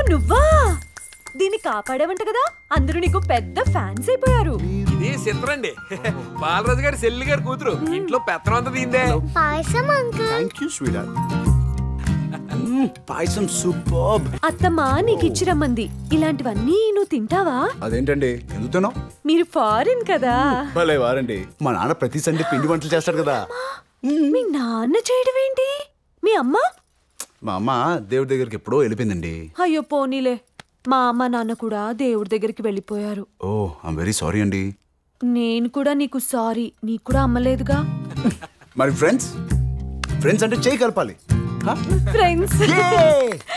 నువ్వా దీన్ని కాపాడావంట కదా అందరూ నీకు పెద్ద ఫ్యాన్స్ అయిపోయారు ఇది చిత్రండి బాలరాజు గారి చెల్లి గారి కూతురు ఇంట్లో పెత్తనం అంతా దీందే పాయసం అంకుల్ థ్యాంక్ యూ స్వీట్ పాయసం సూపర్ అత్తమ్మ నీకు ఇచ్చిరమ్మంది ఇలాంటివన్నీ నువ్వు తింటావా అదేంటండి ఎందుకు తిన్నావు మీరు ఫారిన్ కదా భలే వారండి మా నాన్న ప్రతి సండే పిండి వంటలు చేస్తాడు కదా మీ నాన్న చేయడం ఏంటి మీ అమ్మ మా అమ్మ దేవుడి దగ్గరికి ఎప్పుడో వెళ్ళిపోయిందండి అయ్యో పోనీలే మా అమ్మ నాన్న కూడా దేవుడి దగ్గరికి వెళ్ళిపోయారు ఓ ఐమ్ వెరీ సారీ అండి నేను కూడా నీకు సారీ నీకు కూడా అమ్మలేదుగా మరి ఫ్రెండ్స్ ఫ్రెండ్స్ అంటే చేయి కలపాలి హ? Friends Yay!